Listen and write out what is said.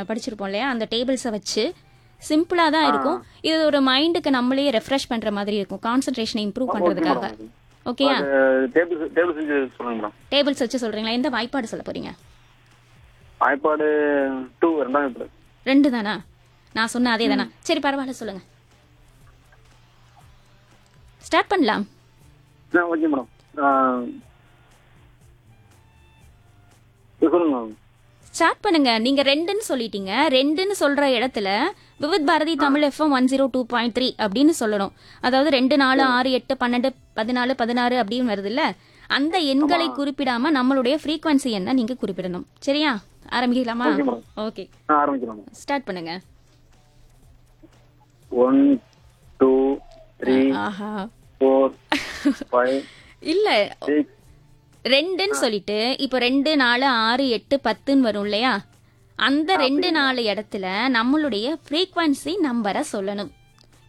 படிச்சிருப்போம் இல்லையா அந்த டேபிள்ஸை வச்சு சிம்பிளா தான் இருக்கும் இது ஒரு மைண்டுக்கு நம்மளே ரெஃப்ரெஷ் பண்ற மாதிரி இருக்கும் கான்சென்ட்ரேஷனை இம்ப்ரூவ் பண்றதுக்காக ஓகேயா டேபிள் டேபிள் செஞ்சு சொல்லுங்க மேடம் டேபிள்ஸ் வச்சு சொல்றீங்களா எந்த வாய்ப்பாடு சொல்ல போறீங்க ஐபாடு டூ ரெண்டாம் பேப்பர் ரெண்டு தானா நான் சொன்ன அதே தானா சரி பரவாயில்ல சொல்லுங்க ஸ்டார்ட் பண்ணலாம் ஆ ஓகே மேடம் சொல்லுங்க மேம் ஸ்டார்ட் பண்ணுங்க நீங்க ரெண்டுன்னு சொல்லிட்டீங்க ரெண்டுன்னு சொல்ற இடத்துல Vividh Bharati Tamil FM one zero two point three அப்படின்னு சொல்லணும் அதாவது ரெண்டு நாலு ஆறு எட்டு பன்னெண்டு பதினாலு பதினாறு அப்படின்னு வருது இல்ல அந்த எண்களை குறிப்பிடாம நம்மளுடைய ஃப்ரீக்வன்சி என்ன நீங்க குறிப்பிடணும் சரியா ஆரம்பிக்கலாமா Okay, madam. ஓகே ஆ ஆரம்பிக்கலாம் மேம் ஸ்டார்ட் பண்ணுங்க ஒன் டூ த்ரீ ஆஹா ஃபோர் ஃபைவ் இல்ல சிக்ஸ் ரெண்டுன்னு சொல்லிட்டு இப்போ ரெண்டு நாலு ஆறு எட்டு பத்துன்னு வரும் இல்லையா அந்த ரெண்டு நாலு இடத்துல நம்மளுடைய ஃப்ரீக்வன்சி நம்பரை சொல்லணும்